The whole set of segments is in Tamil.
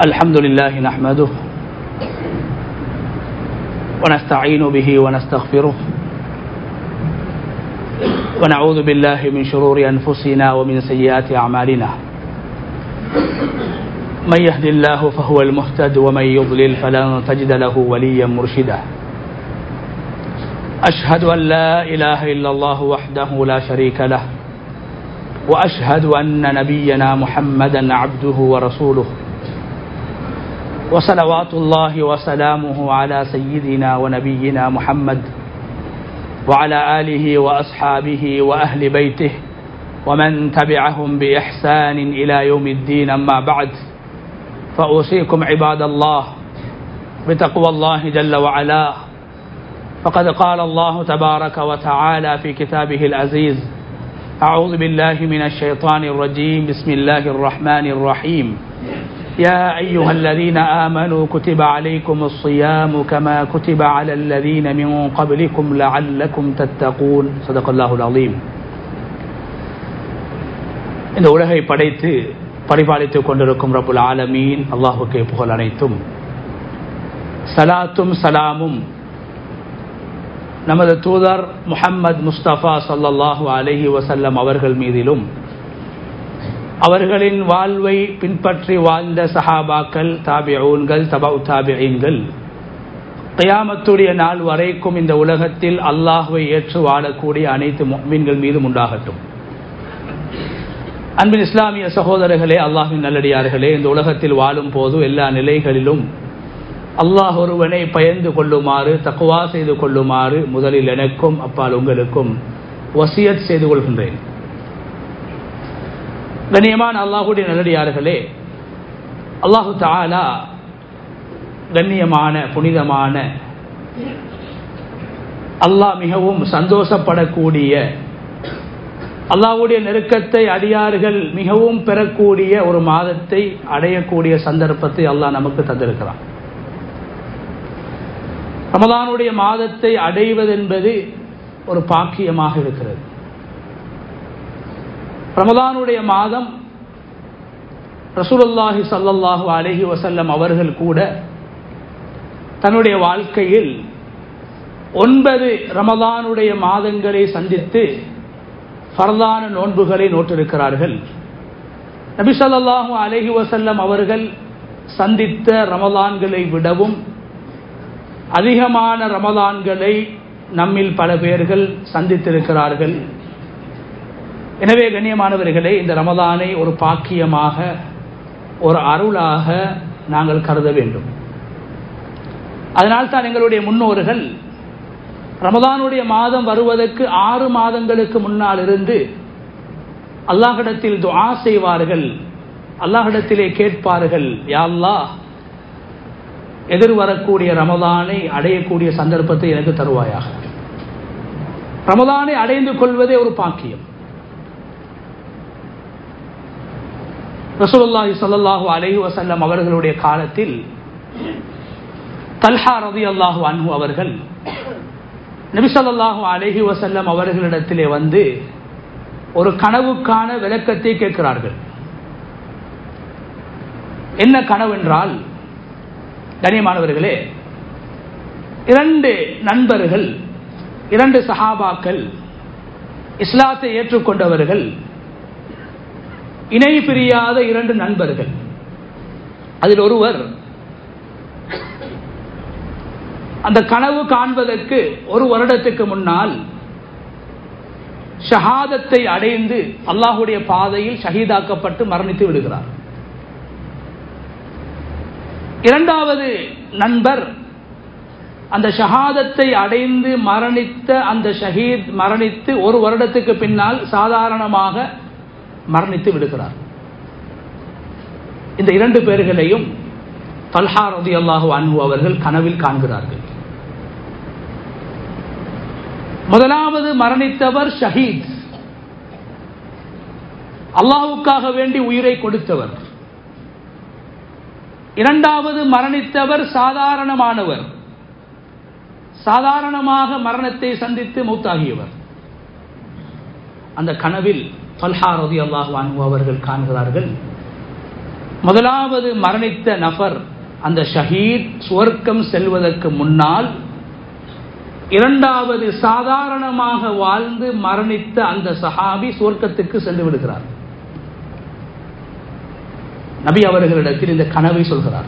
الحمد لله نحمده ونستعين به ونستغفره ونعوذ بالله من شرور أنفسنا ومن سيئات أعمالنا من يهد الله فهو المهتد ومن يضلل فلن تجد له وليا مرشدا أشهد أن لا إله إلا الله وحده لا شريك له وأشهد أن نبينا محمدا عبده ورسوله وصلوات الله وسلامه على سيدنا ونبينا محمد وعلى آله وأصحابه وأهل بيته ومن تبعهم بإحسان إلى يوم الدين أما بعد فأوصيكم عباد الله بتقوى الله جل وعلا فقد قال الله تبارك وتعالى في كتابه العزيز أعوذ بالله من الشيطان الرجيم بسم الله الرحمن الرحيم يا أيها الذين آمنوا كتب عليكم الصيام كما كتب على الذين من قبلكم لعلكم تتقون صدق الله العظيم இந்த உலகை படைத்து பரிபாலித்துக் கொண்டிருக்கும் ரபுல் ஆலமீன் அல்லாஹுக்கு புகழ் அனைத்தும் சலாத்தும் சலாமும் நமது தூதர் முஹம்மது முஸ்தபா சல்லல்லாஹு அலஹி வசல்லம் அவர்கள் மீதிலும் அவர்களின் வாழ்வை பின்பற்றி வாழ்ந்த சஹாபாக்கள் தாபியூன்கள் தபு தாபியீன்கள் கயாமத்துடைய நாள் வரைக்கும் இந்த உலகத்தில் அல்லாஹுவை ஏற்று வாழக்கூடிய அனைத்து மீன்கள் மீதும் உண்டாகட்டும் அன்பின் இஸ்லாமிய சகோதரர்களே அல்லாஹின் நல்லடியார்களே இந்த உலகத்தில் வாழும் போது எல்லா நிலைகளிலும் அல்லாஹ் ஒருவனை பயந்து கொள்ளுமாறு தக்குவா செய்து கொள்ளுமாறு முதலில் எனக்கும் அப்பால் உங்களுக்கும் வசியத் செய்து கொள்கின்றேன் கண்ணியமான அல்லாஹுடைய நல்லடியார்களே அல்லாஹு தாலா கண்ணியமான புனிதமான அல்லாஹ் மிகவும் சந்தோஷப்படக்கூடிய அல்லாஹுடைய நெருக்கத்தை அடியார்கள் மிகவும் பெறக்கூடிய ஒரு மாதத்தை அடையக்கூடிய சந்தர்ப்பத்தை அல்லாஹ் நமக்கு தந்திருக்கிறான் ரமதானுடைய மாதத்தை அடைவதென்பது ஒரு பாக்கியமாக இருக்கிறது ரமதானுடைய மாதம் ரசூலுல்லாஹி சல்லல்லாஹு அலஹி வசல்லம் அவர்கள் கூட தன்னுடைய வாழ்க்கையில் ஒன்பது ரமதானுடைய மாதங்களை சந்தித்து ஃபர்தான நோன்புகளை நோட்டிருக்கிறார்கள் நபி சொல்லாஹு அலஹி வசல்லம் அவர்கள் சந்தித்த ரமதான்களை விடவும் அதிகமான ரமதான்களை நம்மில் பல பேர்கள் சந்தித்திருக்கிறார்கள் எனவே கண்ணியமானவர்களே இந்த ரமதானை ஒரு பாக்கியமாக ஒரு அருளாக நாங்கள் கருத வேண்டும் அதனால் தான் எங்களுடைய முன்னோர்கள் ரமதானுடைய மாதம் வருவதற்கு ஆறு மாதங்களுக்கு முன்னால் இருந்து அல்லாஹிடத்தில் துஆ செய்வார்கள் அல்லாஹிடத்திலே கேட்பார்கள் யாழ்லா எதிர்வரக்கூடிய ரமதானை அடையக்கூடிய சந்தர்ப்பத்தை எனக்கு தருவாயாக ரமதானை அடைந்து கொள்வதே ஒரு பாக்கியம் ரசூலுல்லாஹி சொல்லல்லாஹு அலஹி வசல்லம் அவர்களுடைய காலத்தில் தல்ஹா ரதி அல்லாஹு அன்ஹு அவர்கள் நபிசல்லாஹு அலஹி வசல்லம் அவர்களிடத்திலே வந்து ஒரு கனவுக்கான விளக்கத்தை கேட்கிறார்கள் என்ன கனவென்றால் கனியமானவர்களே இரண்டு நண்பர்கள் இரண்டு சஹாபாக்கள் இஸ்லாத்தை ஏற்றுக்கொண்டவர்கள் இணை பிரியாத இரண்டு நண்பர்கள் அதில் ஒருவர் அந்த கனவு காண்பதற்கு ஒரு வருடத்துக்கு முன்னால் ஷஹாதத்தை அடைந்து அல்லாஹுடைய பாதையில் ஷஹீதாக்கப்பட்டு மரணித்து விடுகிறார் இரண்டாவது நண்பர் அந்த ஷஹாதத்தை அடைந்து மரணித்த அந்த ஷஹீத் மரணித்து ஒரு வருடத்துக்கு பின்னால் சாதாரணமாக மரணித்து விடுகிறார் இந்த இரண்டு பேர்களையும் தல்ஹா ரதி அல்லாஹு அன்பு அவர்கள் கனவில் காண்கிறார்கள் முதலாவது மரணித்தவர் ஷஹீத் அல்லாஹுக்காக வேண்டி உயிரை கொடுத்தவர் இரண்டாவது மரணித்தவர் சாதாரணமானவர் சாதாரணமாக மரணத்தை சந்தித்து மூத்தாகியவர் அந்த கனவில் தொல்ஹா ரதி அல்லாஹ் அவர்கள் காண்கிறார்கள் முதலாவது மரணித்த நபர் அந்த ஷஹீத் சுவர்க்கம் செல்வதற்கு முன்னால் இரண்டாவது சாதாரணமாக வாழ்ந்து மரணித்த அந்த சஹாபி சுவர்க்கத்துக்கு சென்று விடுகிறார் நபி அவர்களிடத்தில் இந்த கனவை சொல்கிறார்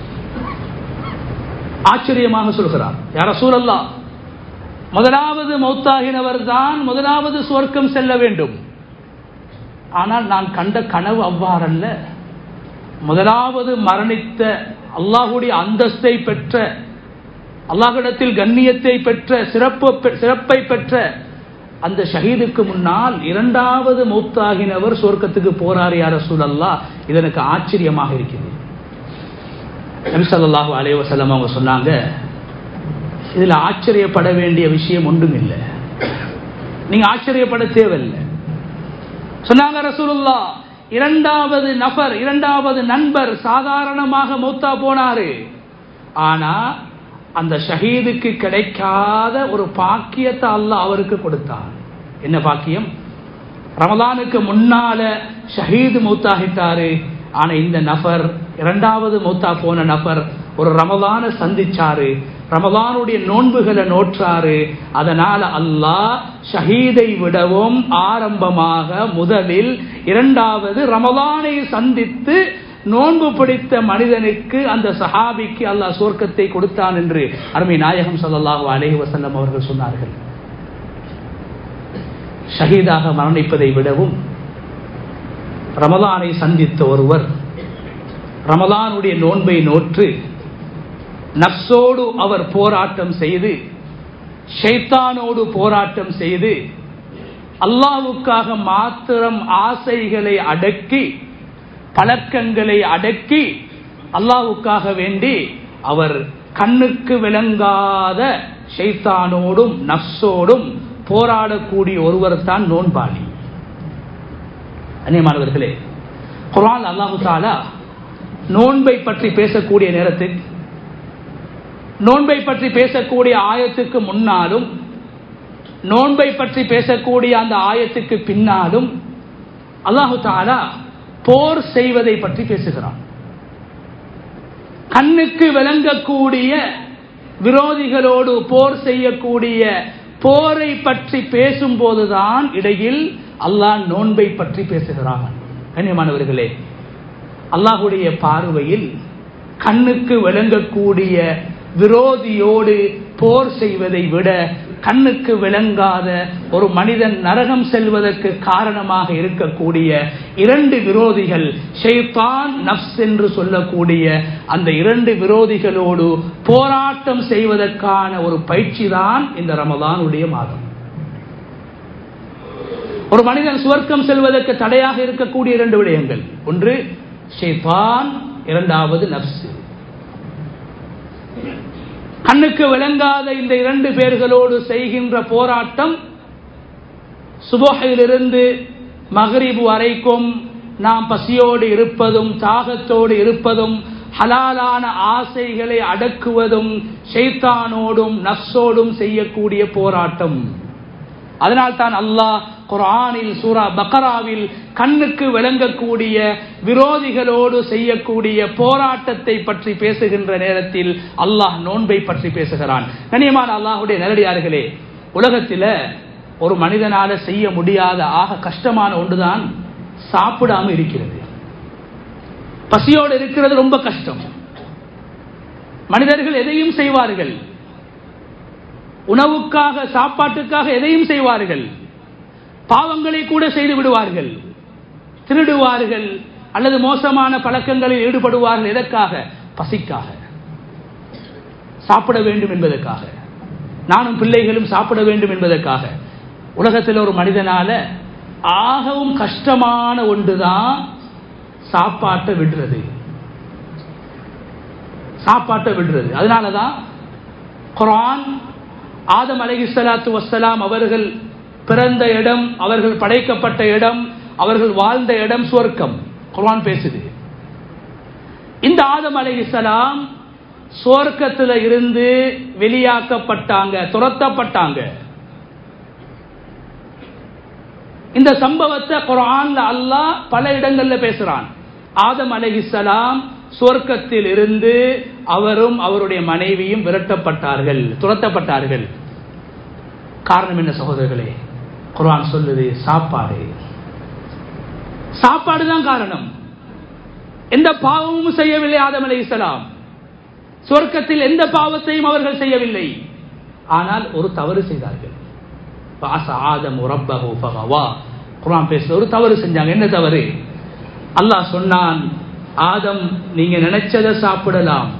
ஆச்சரியமாக சொல்கிறார் யார சூழல்லா முதலாவது மௌத்தாகினவர் தான் முதலாவது சுவர்க்கம் செல்ல வேண்டும் ஆனால் நான் கண்ட கனவு அவ்வாறல்ல முதலாவது மரணித்த அல்லாஹுடைய அந்தஸ்தை பெற்ற அல்லாஹிடத்தில் கண்ணியத்தை பெற்ற சிறப்பு சிறப்பை பெற்ற அந்த ஷஹீதுக்கு முன்னால் இரண்டாவது மௌத்தாகினவர் சொர்க்கத்துக்கு போறார் யார சூழல்லா இது எனக்கு ஆச்சரியமாக இருக்கிறது நபிசல்லாஹு அலைவசல்லம் அவங்க சொன்னாங்க இதுல ஆச்சரியப்பட வேண்டிய விஷயம் ஒன்றும் இல்லை நீங்க ஆச்சரியப்பட தேவையில்லை சொன்னாங்க ரசூலுல்லா இரண்டாவது நபர் இரண்டாவது நண்பர் சாதாரணமாக மூத்தா போனாரு ஆனா அந்த ஷஹீதுக்கு கிடைக்காத ஒரு பாக்கியத்தை அல்லாஹ் அவருக்கு கொடுத்தான் என்ன பாக்கியம் ரமலானுக்கு முன்னால ஷஹீது மூத்தாகிட்டாரு ஆனா இந்த நபர் இரண்டாவது மூத்தா போன நபர் ஒரு ரமலான சந்திச்சாரு ரமலானுடைய நோன்புகளை நோற்றாரு அதனால அல்லாஹ் ஷஹீதை விடவும் ஆரம்பமாக முதலில் இரண்டாவது ரமலானை சந்தித்து நோன்பு பிடித்த மனிதனுக்கு அந்த சஹாபிக்கு அல்லாஹ் சுவர்க்கத்தை கொடுத்தான் என்று அருமை நாயகம் சல்லாஹூ அலேஹி வசல்லம் அவர்கள் சொன்னார்கள் ஷஹீதாக மரணிப்பதை விடவும் ரமலானை சந்தித்த ஒருவர் ரமலானுடைய நோன்பை நோற்று நப்சோடு அவர் போராட்டம் செய்து ஷைத்தானோடு போராட்டம் செய்து அல்லாவுக்காக மாத்திரம் ஆசைகளை அடக்கி பழக்கங்களை அடக்கி அல்லாவுக்காக வேண்டி அவர் கண்ணுக்கு விளங்காத ஷைத்தானோடும் நப்சோடும் போராடக்கூடிய ஒருவர் தான் நோன்பாளி அந்நியமானவர்களே குரான் அல்லாஹு தாலா நோன்பை பற்றி பேசக்கூடிய நேரத்தில் நோன்பை பற்றி பேசக்கூடிய ஆயத்துக்கு முன்னாலும் நோன்பை பற்றி பேசக்கூடிய அந்த ஆயத்துக்கு பின்னாலும் அல்லாஹு தாலா போர் செய்வதை பற்றி பேசுகிறான் கண்ணுக்கு விளங்கக்கூடிய விரோதிகளோடு போர் செய்யக்கூடிய போரை பற்றி பேசும்போதுதான் இடையில் அல்லாஹ் நோன்பை பற்றி பேசுகிறான் கண்ணியமானவர்களே அல்லாஹுடைய பார்வையில் கண்ணுக்கு விளங்கக்கூடிய விரோதியோடு போர் செய்வதை விட கண்ணுக்கு விளங்காத ஒரு மனிதன் நரகம் செல்வதற்கு காரணமாக இருக்கக்கூடிய இரண்டு விரோதிகள் ஷெய்தான் நப்ஸ் என்று சொல்லக்கூடிய அந்த இரண்டு விரோதிகளோடு போராட்டம் செய்வதற்கான ஒரு பயிற்சி தான் இந்த ரமதானுடைய மாதம் ஒரு மனிதன் சுவர்க்கம் செல்வதற்கு தடையாக இருக்கக்கூடிய இரண்டு விடயங்கள் ஒன்று ஷேத்தான் இரண்டாவது நப்சு கண்ணுக்கு விளங்காத இந்த இரண்டு பேர்களோடு செய்கின்ற போராட்டம் சுபோகையிலிருந்து மகரிபு வரைக்கும் நாம் பசியோடு இருப்பதும் தாகத்தோடு இருப்பதும் ஹலாலான ஆசைகளை அடக்குவதும் ஷைத்தானோடும் நப்சோடும் செய்யக்கூடிய போராட்டம் அதனால் தான் அல்லாஹ் குரானில் சூரா பக்கராவில் கண்ணுக்கு விளங்கக்கூடிய விரோதிகளோடு செய்யக்கூடிய போராட்டத்தை பற்றி பேசுகின்ற நேரத்தில் அல்லாஹ் நோன்பை பற்றி பேசுகிறான் கனியமான அல்லாஹுடைய நேரடியார்களே உலகத்தில் ஒரு மனிதனால செய்ய முடியாத ஆக கஷ்டமான ஒன்றுதான் சாப்பிடாம இருக்கிறது பசியோடு இருக்கிறது ரொம்ப கஷ்டம் மனிதர்கள் எதையும் செய்வார்கள் உணவுக்காக சாப்பாட்டுக்காக எதையும் செய்வார்கள் பாவங்களை கூட செய்து விடுவார்கள் திருடுவார்கள் அல்லது மோசமான பழக்கங்களில் ஈடுபடுவார்கள் எதற்காக பசிக்காக சாப்பிட வேண்டும் என்பதற்காக நானும் பிள்ளைகளும் சாப்பிட வேண்டும் என்பதற்காக உலகத்தில் ஒரு மனிதனால ஆகவும் கஷ்டமான ஒன்றுதான் சாப்பாட்டை விடுறது சாப்பாட்டை விடுறது அதனாலதான் குரான் ஆதம் அலஹி சலாத்து வசலாம் அவர்கள் பிறந்த இடம் அவர்கள் படைக்கப்பட்ட இடம் அவர்கள் வாழ்ந்த இடம் சுவர்க்கம் குர்ஆன் பேசுது இந்த ஆதம் அலைஹிஸ்ஸலாம் சுவர்க்கத்தில் இருந்து வெளியாக்கப்பட்டாங்க துரத்தப்பட்டாங்க இந்த சம்பவத்தை குரான்ல அல்லாஹ் பல இடங்கள்ல பேசுறான் ஆதம் அலைஹிஸ்ஸலாம் சுவர்க்கத்தில் இருந்து அவரும் அவருடைய மனைவியும் விரட்டப்பட்டார்கள் துரத்தப்பட்டார்கள் காரணம் என்ன சகோதரர்களே குர்ஆன் சொல்லுது சாப்பாடு சாப்பாடு தான் காரணம் எந்த பாவமும் செய்யவில்லை ஆதம் அலைஹிஸ்ஸலாம் சுவர்க்கத்தில் எந்த பாவத்தையும் அவர்கள் செய்யவில்லை ஆனால் ஒரு தவறு செய்தார்கள் ஆதம் ரப்பஹு ஃபகவா குர்ஆன் பேசுற ஒரு தவறு செஞ்சாங்க என்ன தவறு அல்லாஹ் சொன்னான் ஆதம் நீங்க நினைச்சதை சாப்பிடலாம்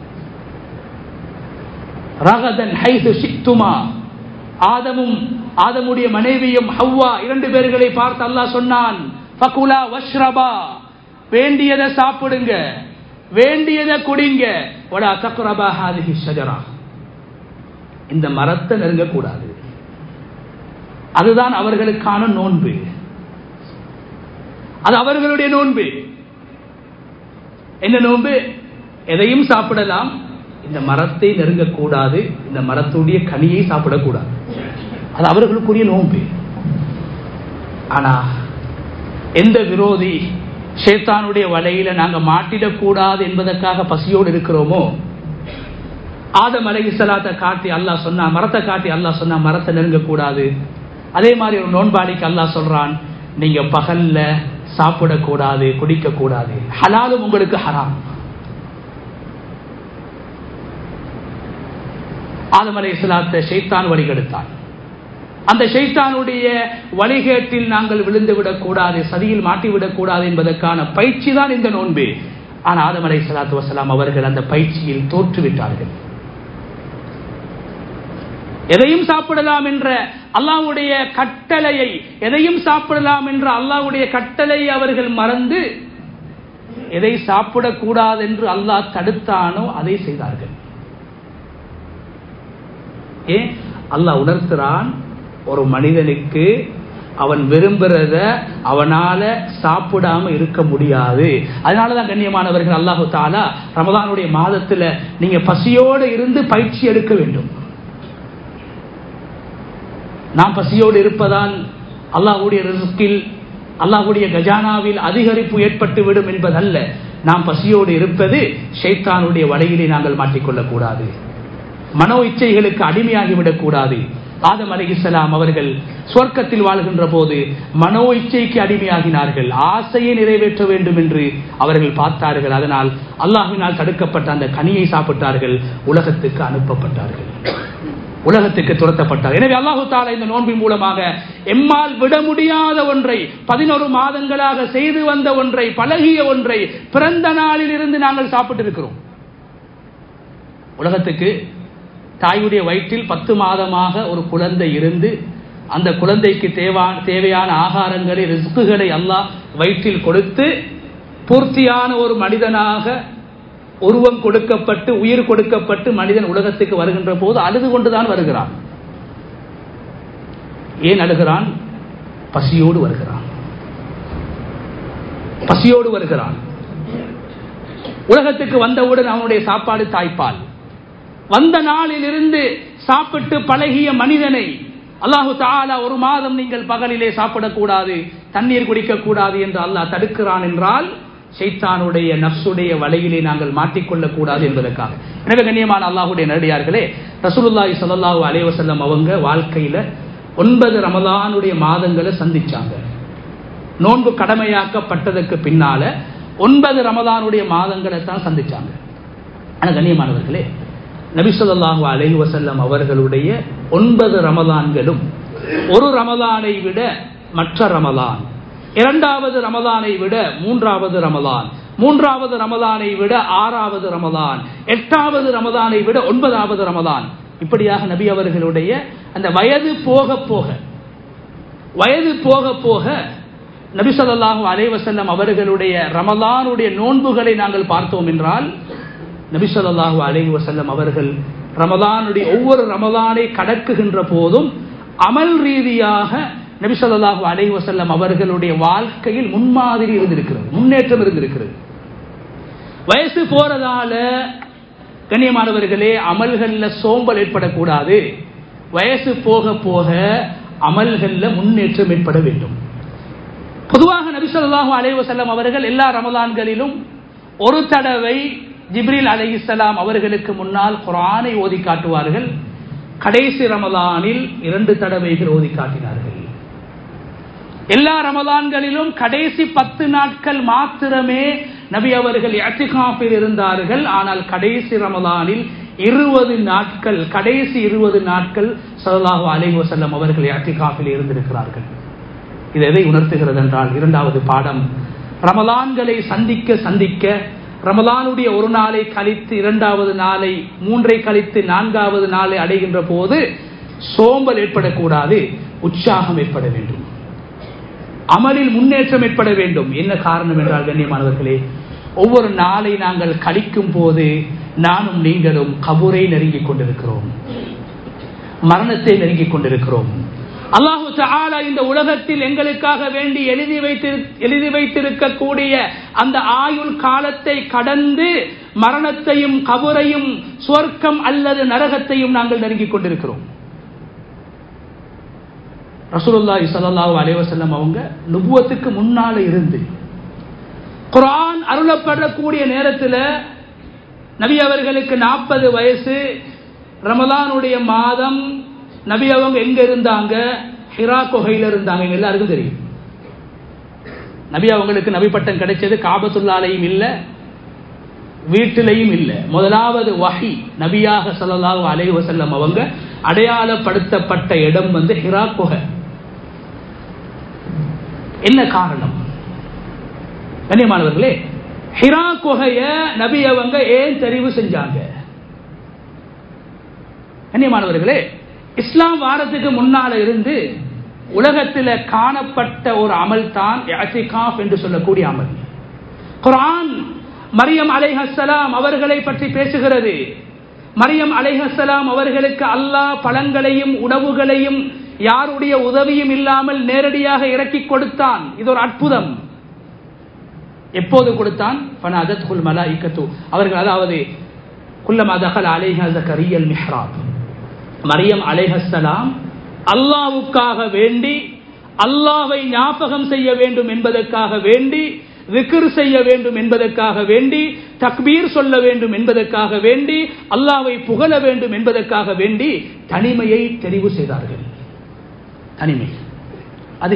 ரகதன் ஹைது சித்துமா ஆதமும் ஆதமுடைய மனைவியும் ஹவ்வா இரண்டு பேர்களை பார்த்து அல்லாஹ் சொன்னான் ஃபகுலா வஷ்ரபா வேண்டியதை சாப்பிடுங்க வேண்டியதை குடிங்க வடா தக்ரபா ஹாதிஹி ஷஜரா இந்த மரத்தை நெருங்க கூடாது அதுதான் அவர்களுக்கான நோன்பு அது அவர்களுடைய நோன்பு என்ன நோன்பு எதையும் சாப்பிடலாம் இந்த மரத்தை நெருங்கக்கூடாது இந்த மரத்துடைய கனியை சாப்பிடக்கூடாது அது அவர்களுக்குரிய நோன்பு ஆனா எந்த விரோதி ஷேத்தானுடைய வலையில நாங்க மாட்டிடக்கூடாது என்பதற்காக பசியோடு இருக்கிறோமோ ஆதம் அலகி சலாத்தை காட்டி அல்லாஹ் சொன்னா மரத்தை காட்டி அல்லாஹ் சொன்னா மரத்தை நெருங்கக்கூடாது அதே மாதிரி ஒரு நோன்பாளிக்கு அல்லாஹ் சொல்றான் நீங்க பகல்ல சாப்பிடக்கூடாது குடிக்க கூடாது ஹலாலும் உங்களுக்கு ஹராம் ஆதம் அலை இஸ்லாத்தை ஷைத்தான் வழிகெடுத்தான் அந்த ஷைத்தானுடைய வழிகேட்டில் நாங்கள் விழுந்து விடக்கூடாது சதியில் மாட்டிவிடக் கூடாது என்பதற்கான பயிற்சி தான் இந்த நோன்பு ஆனால் ஆதம் அலை சலாத்து வசலாம் அவர்கள் அந்த பயிற்சியில் தோற்றுவிட்டார்கள் எதையும் சாப்பிடலாம் என்ற அல்லாவுடைய கட்டளையை எதையும் சாப்பிடலாம் என்ற அல்லாவுடைய கட்டளையை அவர்கள் மறந்து எதை சாப்பிடக்கூடாது என்று அல்லாஹ் தடுத்தானோ அதை செய்தார்கள் ஏன் அல்லாஹ் உணர்த்துறான் ஒரு மனிதனுக்கு அவன் விரும்புறத அவனால சாப்பிடாம இருக்க முடியாது அதனாலதான் கண்ணியமானவர்கள் அல்லாஹு தாலா ரமதானுடைய மாதத்துல நீங்க பசியோடு இருந்து பயிற்சி எடுக்க வேண்டும் நாம் பசியோடு இருப்பதால் அல்லாஹுடைய ரிஸ்கில் அல்லாஹுடைய கஜானாவில் அதிகரிப்பு ஏற்பட்டு விடும் என்பதல்ல நாம் பசியோடு இருப்பது ஷைத்தானுடைய வலையிலே நாங்கள் மாட்டிக்கொள்ளக் கூடாது மனோ இச்சைகளுக்கு அடிமையாகிவிடக் கூடாது ஆதம் அலிகிசலாம் அவர்கள் சொர்க்கத்தில் வாழ்கின்ற போது மனோ இச்சைக்கு அடிமையாகினார்கள் ஆசையை நிறைவேற்ற வேண்டும் என்று அவர்கள் பார்த்தார்கள் அதனால் அல்லாஹினால் தடுக்கப்பட்ட அந்த கனியை சாப்பிட்டார்கள் உலகத்துக்கு அனுப்பப்பட்டார்கள் உலகத்துக்கு துரத்தப்பட்டார் எனவே அல்லாஹு தாலா இந்த நோன்பின் மூலமாக எம்மால் விட முடியாத ஒன்றை பதினோரு மாதங்களாக செய்து வந்த ஒன்றை பழகிய ஒன்றை பிறந்த நாளில் இருந்து நாங்கள் சாப்பிட்டு இருக்கிறோம் உலகத்துக்கு தாயுடைய வயிற்றில் பத்து மாதமாக ஒரு குழந்தை இருந்து அந்த குழந்தைக்கு தேவான தேவையான ஆகாரங்களை ரிஸ்குகளை அல்லாஹ் வயிற்றில் கொடுத்து பூர்த்தியான ஒரு மனிதனாக உருவம் கொடுக்கப்பட்டு உயிர் கொடுக்கப்பட்டு மனிதன் உலகத்துக்கு வருகின்ற போது அழுது கொண்டுதான் வருகிறான் ஏன் அழுகிறான் பசியோடு வருகிறான் பசியோடு வருகிறான் உலகத்துக்கு வந்தவுடன் அவனுடைய சாப்பாடு தாய்ப்பால் வந்த நாளில் இருந்து சாப்பிட்டு பழகிய மனிதனை அல்லாஹு தாலா ஒரு மாதம் நீங்கள் பகலிலே சாப்பிடக்கூடாது தண்ணீர் குடிக்கக்கூடாது என்று அல்லாஹ் தடுக்கிறான் என்றால் ஷைத்தானுடைய நப்சுடைய வலையிலே நாங்கள் மாட்டிக்கொள்ளக் கூடாது என்பதற்காக எனவே கண்ணியமான அல்லாஹுடைய நடிகார்களே ரசூலுல்லாஹி ஸல்லல்லாஹு அலைஹி வஸல்லம் அவங்க வாழ்க்கையில ஒன்பது ரமலானுடைய மாதங்களை சந்திச்சாங்க நோன்பு கடமையாக்கப்பட்டதற்கு பின்னால ஒன்பது ரமலானுடைய மாதங்களை தான் சந்திச்சாங்க ஆனா கண்ணியமானவர்களே நபி சொல்லாஹு அலைஹி வசல்லம் அவர்களுடைய ஒன்பது ரமலான்களும் ஒரு ரமலானை விட மற்ற ரமலான் இரண்டாவது ரமலானை விட மூன்றாவது ரமலான் மூன்றாவது ரமலானை விட ஆறாவது ரமலான் எட்டாவது ரமலானை விட ஒன்பதாவது ரமலான் இப்படியாக நபி அவர்களுடைய அந்த வயது போக போக வயது போக போக நபி சொல்லாஹு அலைவசல்லம் அவர்களுடைய ரமலானுடைய நோன்புகளை நாங்கள் பார்த்தோம் என்றால் நபி சொல்லாஹு அலைஹி வசல்லம் அவர்கள் ரமலானுடைய ஒவ்வொரு ரமலானை கடக்குகின்ற போதும் அமல் ரீதியாக நபி சொல்லாஹு அலைஹி வசல்லம் அவர்களுடைய வாழ்க்கையில் முன்மாதிரி இருந்திருக்கிறது முன்னேற்றம் இருந்திருக்கிறது வயசு போறதால கண்ணியமானவர்களே அமல்கள்ல சோம்பல் ஏற்படக்கூடாது வயசு போக போக அமல்கள்ல முன்னேற்றம் ஏற்பட வேண்டும் பொதுவாக நபிசல்லாஹு அலைவசல்லம் அவர்கள் எல்லா ரமலான்களிலும் ஒரு தடவை ஜிப்ரில் அலைஹிஸ்லாம் அவர்களுக்கு முன்னால் குரானை ஓதி காட்டுவார்கள் கடைசி ரமலானில் இரண்டு தடவைகள் ஓதி காட்டினார்கள் எல்லா ரமலான்களிலும் கடைசி பத்து நாட்கள் மாத்திரமே நபி அவர்கள் எத்திகாப்பில் இருந்தார்கள் ஆனால் கடைசி ரமலானில் இருபது நாட்கள் கடைசி இருபது நாட்கள் சல்லாஹு அலை வசல்லம் அவர்கள் எத்திகாப்பில் இருந்திருக்கிறார்கள் இது எதை உணர்த்துகிறது என்றால் இரண்டாவது பாடம் ரமலான்களை சந்திக்க சந்திக்க ரமலானுடைய ஒரு நாளை கழித்து இரண்டாவது நாளை மூன்றை கழித்து நான்காவது நாளை அடைகின்ற போது சோம்பல் ஏற்படக்கூடாது உற்சாகம் ஏற்பட வேண்டும் அமலில் முன்னேற்றம் ஏற்பட வேண்டும் என்ன காரணம் என்றால் கண்ணியமானவர்களே ஒவ்வொரு நாளை நாங்கள் கழிக்கும் போது நானும் நீங்களும் கபூரை நெருங்கிக் கொண்டிருக்கிறோம் மரணத்தை நெருங்கிக் கொண்டிருக்கிறோம் அல்லாஹு தாலா இந்த உலகத்தில் எங்களுக்காக வேண்டி எழுதி வைத்து எழுதி வைத்திருக்கக்கூடிய அந்த ஆயுள் காலத்தை கடந்து மரணத்தையும் கபுரையும் சுவர்க்கம் அல்லது நரகத்தையும் நாங்கள் நெருங்கிக் கொண்டிருக்கிறோம் ரசூலுல்லாஹி ஸல்லல்லாஹு அலைஹி வஸல்லம் அவங்க நுபுவத்துக்கு முன்னால இருந்து குர்ஆன் அருளப்படக்கூடிய நேரத்தில் நபி அவர்களுக்கு நாற்பது வயசு ரமலானுடைய மாதம் நபி அவங்க எங்க இருந்தாங்க ஹிரா குகையில இருந்தாங்க எங்க எல்லாருக்கும் தெரியும் நபி அவங்களுக்கு நபி பட்டம் கிடைச்சது காபத்துல்லாலையும் இல்லை வீட்டிலையும் இல்லை முதலாவது வஹி நபியாக சல்லல்லாஹு அலைஹி வஸல்லம் அவங்க அடையாளப்படுத்தப்பட்ட இடம் வந்து ஹிரா குகை என்ன காரணம் கண்ணியமானவர்களே ஹிரா குகைய நபி அவங்க ஏன் தெரிவு செஞ்சாங்க கண்ணியமானவர்களே இஸ்லாம் வாரத்துக்கு முன்னால இருந்து உலகத்தில் காணப்பட்ட ஒரு அமல் தான் என்று சொல்லக்கூடிய அமல் குரான் மரியம் அலைஹலாம் அவர்களை பற்றி பேசுகிறது மரியம் அலைஹலாம் அவர்களுக்கு அல்லாஹ் பழங்களையும் உணவுகளையும் யாருடைய உதவியும் இல்லாமல் நேரடியாக இறக்கி கொடுத்தான் இது ஒரு அற்புதம் எப்போது கொடுத்தான் அவர்கள் அதாவது குல்லம் அதகல் அலைஹ ஜக்கரியல் மிஹ்ராப் மரியம் அலைஹலாம் அல்லாவுக்காக வேண்டி அல்லாவை ஞாபகம் செய்ய வேண்டும் என்பதற்காக வேண்டி விக்கிர் செய்ய வேண்டும் என்பதற்காக வேண்டி தக்பீர் சொல்ல வேண்டும் என்பதற்காக வேண்டி அல்லாவை புகழ வேண்டும் என்பதற்காக வேண்டி தனிமையை தெரிவு செய்தார்கள் தனிமை அது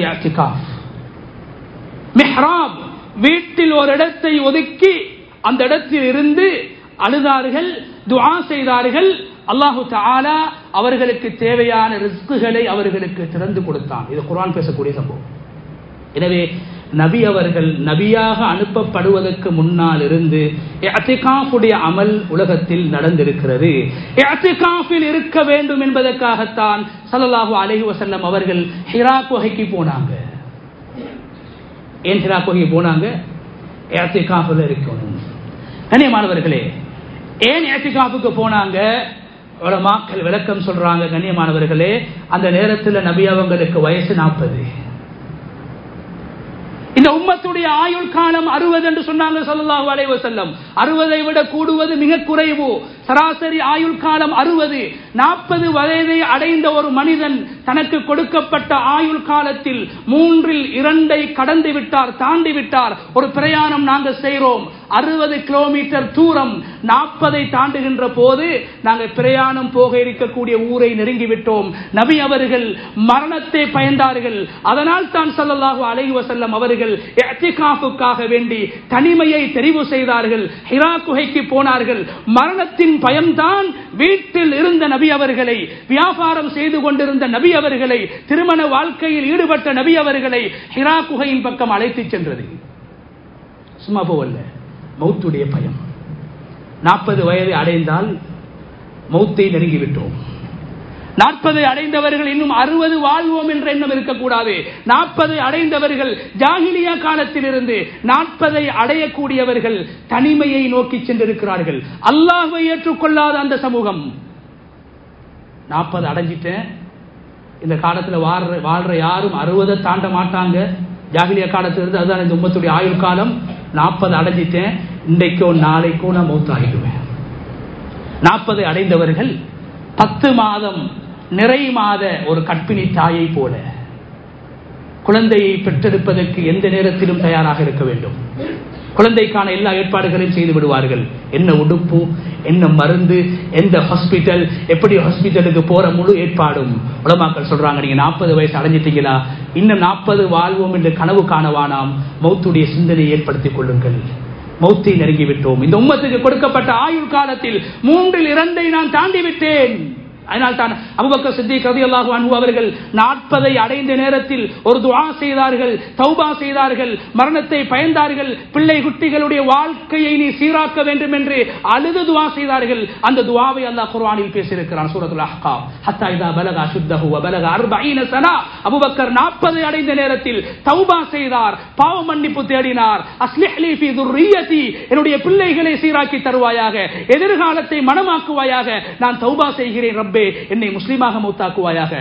மெஹ்ராப் வீட்டில் ஒரு இடத்தை ஒதுக்கி அந்த இடத்தில் இருந்து அழுதார்கள் துவா செய்தார்கள் அல்லாஹு தாலா அவர்களுக்கு தேவையான ரிஸ்குகளை அவர்களுக்கு திறந்து கொடுத்தான் இது குரான் பேசக்கூடிய சம்பவம் எனவே நபி அவர்கள் நபியாக அனுப்பப்படுவதற்கு முன்னால் இருந்து அத்திகாஃபுடைய அமல் உலகத்தில் நடந்திருக்கிறது அத்திகாஃபில் இருக்க வேண்டும் என்பதற்காகத்தான் சல்லல்லாஹு அலஹி வசல்லம் அவர்கள் ஹிரா குகைக்கு போனாங்க ஏன் ஹிரா குகைக்கு போனாங்க ஏத்திகாஃபில் இருக்கணும் கண்ணியமானவர்களே ஏன் ஏத்திகாஃபுக்கு போனாங்க மக்கள் விளக்கம் சொல்றாங்க கண்ணியமானவர்களே அந்த நேரத்தில் நபி அவங்களுக்கு வயசு நாற்பது இந்த உம்மத்துடைய ஆயுள் காலம் அறுபது என்று சொன்னாங்க சொல்லலாஹு அலைவ செல்லம் அறுபதை விட கூடுவது மிக குறைவு சராசரி ஆயுள் காலம் அறுபது நாற்பது வயதை அடைந்த ஒரு மனிதன் தனக்கு கொடுக்கப்பட்ட ஆயுள் காலத்தில் மூன்றில் இரண்டை கடந்து விட்டார் தாண்டி விட்டார் ஒரு பிரயாணம் நாங்கள் செய்கிறோம் அறுபது கிலோமீட்டர் தூரம் நாற்பதை தாண்டுகின்ற போது நாங்கள் பிரயாணம் போக இருக்கக்கூடிய ஊரை நெருங்கிவிட்டோம் நபி அவர்கள் மரணத்தை பயந்தார்கள் அதனால் தான் சல்லல்லாஹு அலைஹி வசல்லம் அவர்கள் எத்திகாஃபுக்காக வேண்டி தனிமையை தெரிவு செய்தார்கள் ஹிரா குகைக்கு போனார்கள் மரணத்தின் பயம்தான் வீட்டில் இருந்த நபி அவர்களை வியாபாரம் செய்து கொண்டிருந்த நபி அவர்களை திருமண வாழ்க்கையில் ஈடுபட்ட நபி அவர்களை ஹிரா குகையின் பக்கம் அழைத்துச் சென்றது சும்மா போவல்ல மௌத்துடைய பயம் நாற்பது வயதை அடைந்தால் மௌத்தை நெருங்கிவிட்டோம் நாற்பது அடைந்தவர்கள் இன்னும் அறுபது வாழ்வோம் என்ற எண்ணம் இருக்கக்கூடாது நாற்பது அடைந்தவர்கள் ஜாகிலியா காலத்தில் இருந்து நாற்பதை அடையக்கூடியவர்கள் தனிமையை நோக்கி சென்றிருக்கிறார்கள் அல்லாஹை ஏற்றுக்கொள்ளாத அந்த சமூகம் நாற்பது அடைஞ்சிட்டேன் இந்த காலத்தில் வாழ்ற வாழ்ற யாரும் அறுபதை தாண்ட மாட்டாங்க ஜாகிலியா காலத்தில் இருந்து அதுதான் இந்த உம்மத்துடைய ஆயுள் காலம் நாற்பது அடைஞ்சிட்டேன் இன்றைக்கோ நாளைக்கோ நான் மௌத்தாகிடுவேன் நாற்பது அடைந்தவர்கள் பத்து மாதம் நிறை மாத ஒரு கற்பிணி தாயை போல குழந்தையை பெற்றெடுப்பதற்கு எந்த நேரத்திலும் தயாராக இருக்க வேண்டும் குழந்தைக்கான எல்லா ஏற்பாடுகளையும் செய்து விடுவார்கள் என்ன உடுப்பு என்ன மருந்து எந்த ஹாஸ்பிட்டல் எப்படி ஹாஸ்பிட்டலுக்கு போற முழு ஏற்பாடும் உலமாக்கள் சொல்றாங்க நீங்க நாற்பது வயசு அடைஞ்சிட்டீங்களா இன்னும் நாற்பது வாழ்வோம் என்று கனவு காணவானாம் மௌத்துடைய சிந்தனை ஏற்படுத்திக் கொள்ளுங்கள் மௌத்தை நெருங்கிவிட்டோம் இந்த உம்மத்துக்கு கொடுக்கப்பட்ட ஆயுள் காலத்தில் மூன்றில் இரண்டை நான் தாண்டி விட்டேன் அதனால் தான் அபுபக்கர் சித்திக் ரலியல்லாஹு அன்ஹு அவர்கள் நாற்பதை அடைந்த நேரத்தில் ஒரு துஆ செய்தார்கள் தௌபா செய்தார்கள் மரணத்தை பயந்தார்கள் பிள்ளை குட்டிகளுடைய வாழ்க்கையை நீ சீராக்க வேண்டும் என்று அழுது துஆ செய்தார்கள் அந்த துஆவை அல்லாஹ் குர்ஆனில் பேசியிருக்கிறான் சூரத்துல் அஹ்காப் ஹத்தா இதா பலக அஷுத்தஹு வ பலக 40 சனா அபூபக்கர் 40 அடைந்த நேரத்தில் தௌபா செய்தார் பாவ மன்னிப்பு தேடினார் அஸ்லிஹ் லி ஃபீ துர்ரிய்யதி என்னுடைய பிள்ளைகளை சீராக்கி தருவாயாக எதிர்காலத்தை மனமாக்குவாயாக நான் தௌபா செய்கிறேன் ரப்பே என்னை முஸ்லீமாக மௌத்தாக்குவாயாக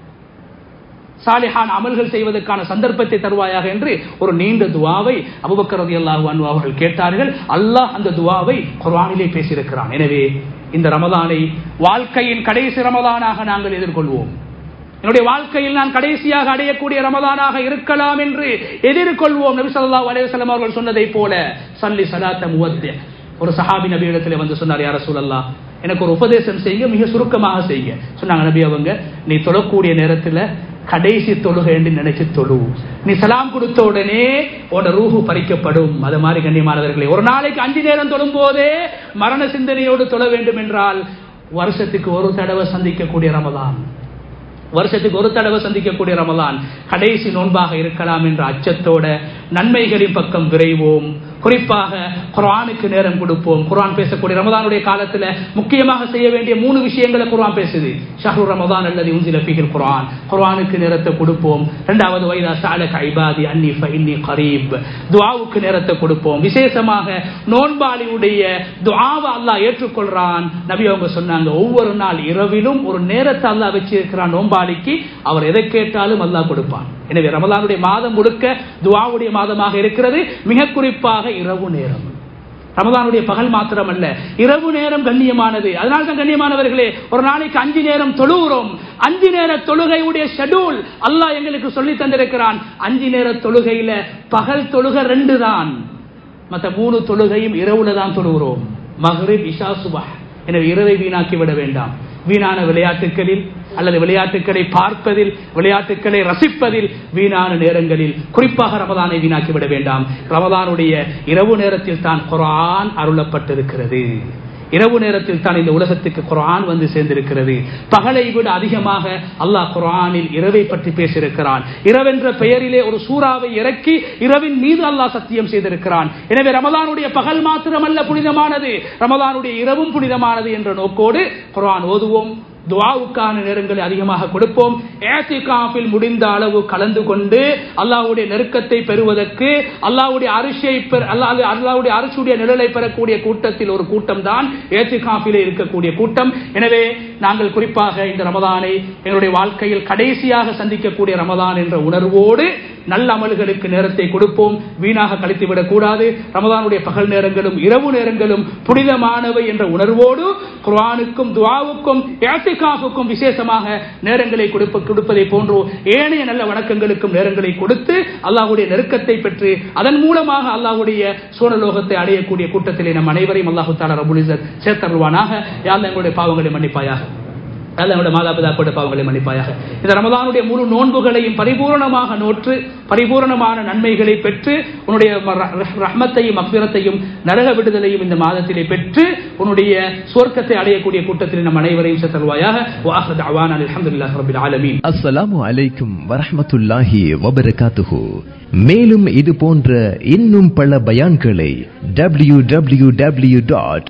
சாலிஹான் அமல்கள் செய்வதற்கான சந்தர்ப்பத்தை தருவாயாக என்று ஒரு நீண்ட துவாவை அபுபக்கர் ரலியல்லாஹு அன்ஹு அவர்கள் கேட்டார்கள் அல்லாஹ் அந்த துவாவை குர்ஆனிலே பேசியிருக்கிறான் எனவே இந்த ரமதானை வாழ்க்கையின் கடைசி ரமதானாக நாங்கள் எதிர்கொள்வோம் என்னுடைய வாழ்க்கையில் நான் கடைசியாக அடையக்கூடிய ரமதானாக இருக்கலாம் என்று எதிர்கொள்வோம் நபி ஸல்லல்லாஹு அலைஹி வஸல்லம் அவர்கள் சொன்னதை போல சல்லி சலாத்த முவத்தி ஒரு சஹாபி நபி இடத்துல வந்து சொன்னார் யார சூழல்லா எனக்கு ஒரு உபதேசம் செய்யுங்க மிக சுருக்கமாக செய்யுங்க சொன்னாங்க நபி அவங்க நீ தொழக்கூடிய நேரத்துல கடைசி தொழுகை என்று நினைச்சு தொழு நீ சலாம் கொடுத்த உடனே உன்னோட ரூஹு பறிக்கப்படும் அது மாதிரி கண்ணியமானவர்களே ஒரு நாளைக்கு அஞ்சு நேரம் தொழும் போதே மரண சிந்தனையோடு தொழ வேண்டும் என்றால் வருஷத்துக்கு ஒரு தடவை சந்திக்கக்கூடிய ரமதான் வருஷத்துக்கு ஒரு தடவை சந்திக்கக்கூடிய ரமலான் கடைசி நோன்பாக இருக்கலாம் என்ற அச்சத்தோட நன்மைகளின் பக்கம் விரைவோம் குறிப்பாக குர்ஆனுக்கு நேரம் கொடுப்போம் குர்ஆன் பேசக்கூடிய ரமதானுடைய காலத்துல முக்கியமாக செய்ய வேண்டிய மூணு விஷயங்களை குர்ஆன் பேசுது ஷஹ்ரு ரமதான் அல்லது உன்சில ஃபீஹில் குர்ஆன் குர்ஆனுக்கு நேரத்தை கொடுப்போம் இரண்டாவது வைதா சாலக ஐபாதி அன்னி ஃபஇன்னி கரீப் துஆவுக்கு நேரத்தை கொடுப்போம் விசேஷமாக நோன்பாளியுடைய துஆவை அல்லாஹ் ஏற்றுக்கொள்றான் நபி அவங்க சொன்னாங்க ஒவ்வொரு நாள் இரவிலும் ஒரு நேரத்தை அல்லாஹ் வச்சிருக்கிறான் நோன்பாளிக்கு அவர் எதை கேட்டாலும் அல்லாஹ் கொடுப்பான் எனவே ரமலானுடைய மாதம் முழுக்க துவாவுடைய மாதமாக இருக்கிறது மிக குறிப்பாக இரவு நேரம் ரமதானுடைய பகல் மாத்திரம் அல்ல இரவு நேரம் கண்ணியமானது அதனால தான் கண்ணியமானவர்களே ஒரு நாளைக்கு அஞ்சு நேரம் தொழுகிறோம் அஞ்சு நேர தொழுகையுடைய ஷெடியூல் அல்லாஹ் எங்களுக்கு சொல்லி தந்திருக்கிறான் அஞ்சு நேர தொழுகையில பகல் தொழுகை ரெண்டு தான் மற்ற மூணு தொழுகையும் இரவுல தான் தொழுகிறோம் மஹ்ரிப் இஷா சுபா எனவே இரவை வீணாக்கி விட வேண்டாம் வீணான விளையாட்டுகளில் அல்லது விளையாட்டுகளை பார்ப்பதில் விளையாட்டுகளை ரசிப்பதில் வீணான நேரங்களில் குறிப்பாக ரமதானை வீணாக்கி விட வேண்டாம் ரமதானுடைய இரவு நேரத்தில் தான் குரான் அருளப்பட்டிருக்கிறது இரவு நேரத்தில் தான் இந்த உலகத்துக்கு குரான் வந்து சேர்ந்திருக்கிறது பகலை விட அதிகமாக அல்லாஹ் குரானில் இரவை பற்றி பேசியிருக்கிறான் இரவென்ற பெயரிலே ஒரு சூறாவை இறக்கி இரவின் மீது அல்லாஹ் சத்தியம் செய்திருக்கிறான் எனவே ரமதானுடைய பகல் மாத்திரமல்ல புனிதமானது ரமதானுடைய இரவும் புனிதமானது என்ற நோக்கோடு குரான் ஓதுவோம் துவாவுக்கான நேரங்களை அதிகமாக கொடுப்போம் ஏத்திகாஃபில் முடிந்த அளவு கலந்து கொண்டு அல்லாஹ்வுடைய நெருக்கத்தை பெறுவதற்கு அல்லாஹ்வுடைய அரிசியை அல்லாஹ் அல்லாஹ்வுடைய அரிசியுடைய நிழலை பெறக்கூடிய கூட்டத்தில் ஒரு கூட்டம் தான் ஏத்திகாஃபிலே இருக்கக்கூடிய கூட்டம் எனவே நாங்கள் குறிப்பாக இந்த ரமதானை எங்களுடைய வாழ்க்கையில் கடைசியாக சந்திக்கக்கூடிய ரமதான் என்ற உணர்வோடு நல்ல அமல்களுக்கு நேரத்தை கொடுப்போம் வீணாக கழித்துவிடக் கூடாது ரமதானுடைய பகல் நேரங்களும் இரவு நேரங்களும் புனிதமானவை என்ற உணர்வோடு குர்ஆனுக்கும் துவாவுக்கும் ஏத்திகாஃபுக்கும் விசேஷமாக நேரங்களை கொடுப்ப கொடுப்பதை போன்றோ ஏனைய நல்ல வணக்கங்களுக்கும் நேரங்களை கொடுத்து அல்லாஹ்வுடைய நெருக்கத்தை பெற்று அதன் மூலமாக அல்லாஹ்வுடைய சூழலோகத்தை அடையக்கூடிய கூட்டத்திலே நம் அனைவரையும் அல்லாஹு தாலா ரபுல் இஸ்ஸத் சேர்த்தருவானாக யார் எங்களுடைய பாவங்களை மன்னிப்பாயாக அல்ல என்னோட மாதாபிதா கூட பாவங்களை மன்னிப்பாயாக இந்த ரமதானுடைய முழு நோன்புகளையும் பரிபூர்ணமாக நோற்று பரிபூர்ணமான நன்மைகளை பெற்று உன்னுடைய ரஹ்மத்தையும் அக்பிரத்தையும் நரக விடுதலையும் இந்த மாதத்திலே பெற்று உன்னுடைய சுவர்க்கத்தை அடையக்கூடிய கூட்டத்தில் நம் அனைவரையும் செத்தல்வாயாக வாஹத் அவான் அல்ஹம்துலில்லாஹி ரப்பில் ஆலமீன் அஸ்ஸலாமு அலைக்கும் வரஹ்மத்துல்லாஹி வபரகாத்துஹு மேலும் இது போன்ற இன்னும் பல பயான்களை W W W dot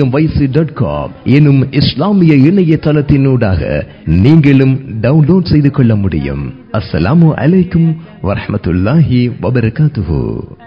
dot com எனும் இஸ்லாமிய இணையதளத்தினூடாக நீங்களும் டவுன்லோட் செய்து கொள்ள முடியும் அஸ்ஸலாமு அலைக்கும் வரஹ்மத்துல்லாஹி வபரகாத்துஹு